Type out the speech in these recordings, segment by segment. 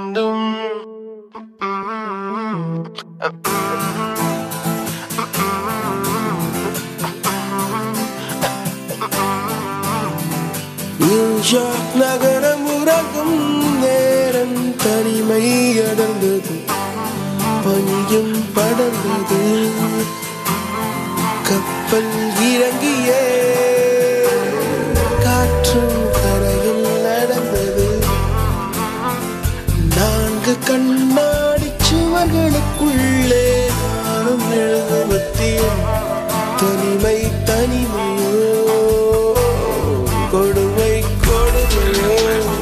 New York நகரம் உறங்கும் நேரம் தனிமை அடர்ந்தது பனியும் படர்ந்தது கப்பல் இறங்கியே காற்றும் கரையில் நடந்தது நான்கு கண்ணாடி சுவர்களுக்குள்ளே நானும் எழுதுவத்தேன் தனிமை தனிமையோ கொடுமை கொடுமையோ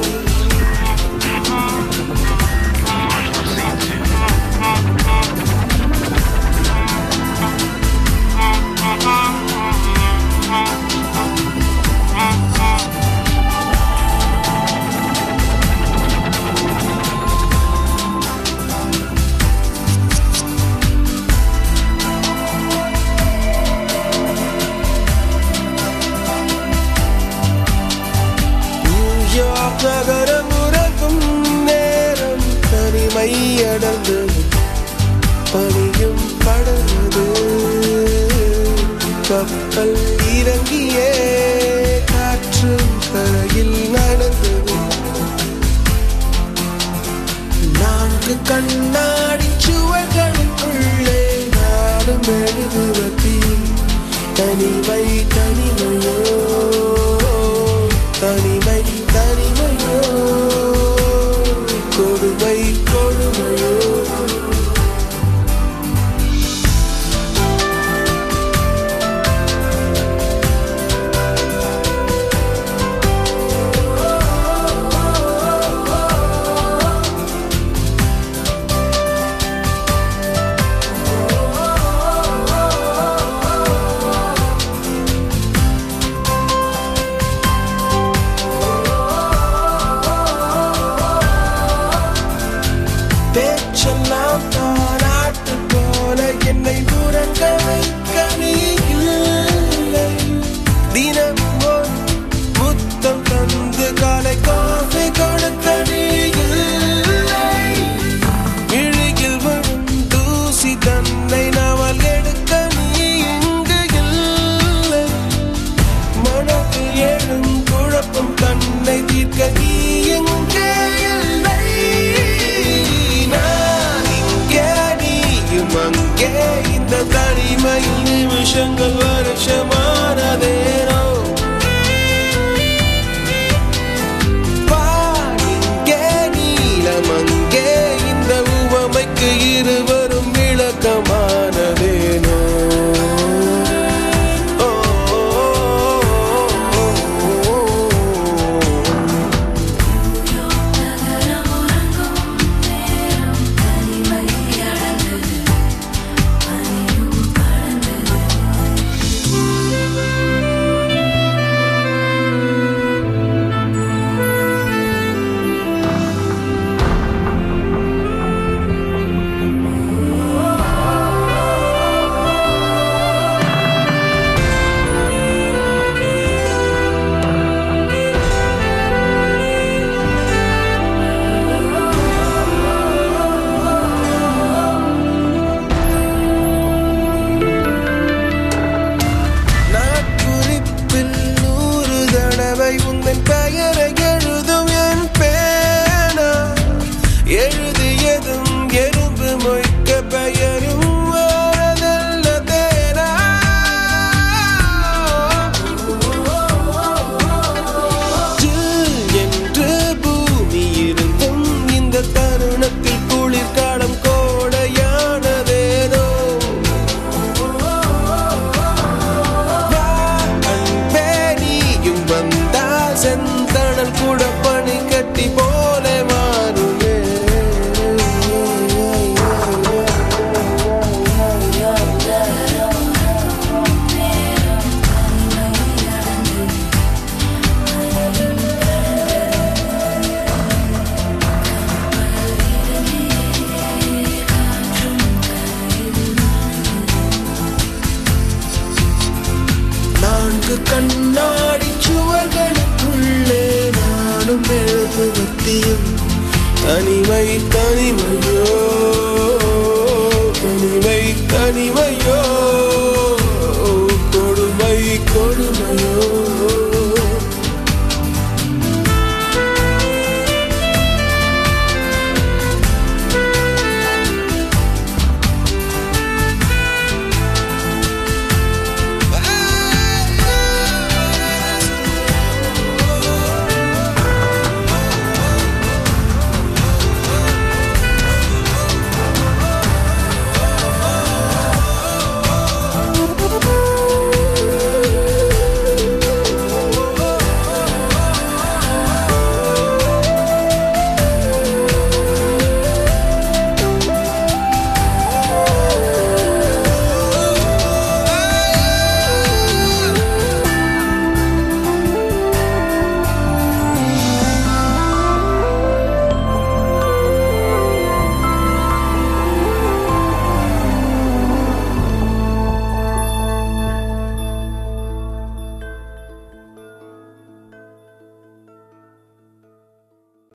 நியூயார்க் நகரம் உறங்கும் நேரம் தனிமை அடர்ந்தது பனியும் படர்ந்தது கப்பல் இறங்கியே காற்று கரையில் நடந்தது நான்கு கண்ணாடி சுவர்களுக்குள்ளே நாடும் எழுதுவதி தனிமை தனிமையோ தனிமை தனிமையோ கொடுமை கொடுமையோ பேச்செல்லாம் தாராட்டு போல என்னை உறங்க வைக்க நீ இல்லை தினமும் ஒரு முத்தம் தந்து காலை காஃபி கொடுக்க நீ இல்லை இழுகில் வரும் தூசி தன்னை நாவல் எடுக்க நீ இங்கு இல்லை மனதில் எழும் குழப்பம் தன்னை தீர்க்க நீ எங்கே இல்லை நான் இங்கே நீயும் அங்கே இந்த தனிமையில் நிமிஷங்கள் வருஷமானதேனோ பாருங்கே நீலம் அங்கே இந்த உவமைக்கு இருவரும் விளக்கமானதேனோ ஓ, ஓ, ஓ, ஓ. தனிமை தனிமையோ தனிமை தனிமையோ கொடுமை கொடுமை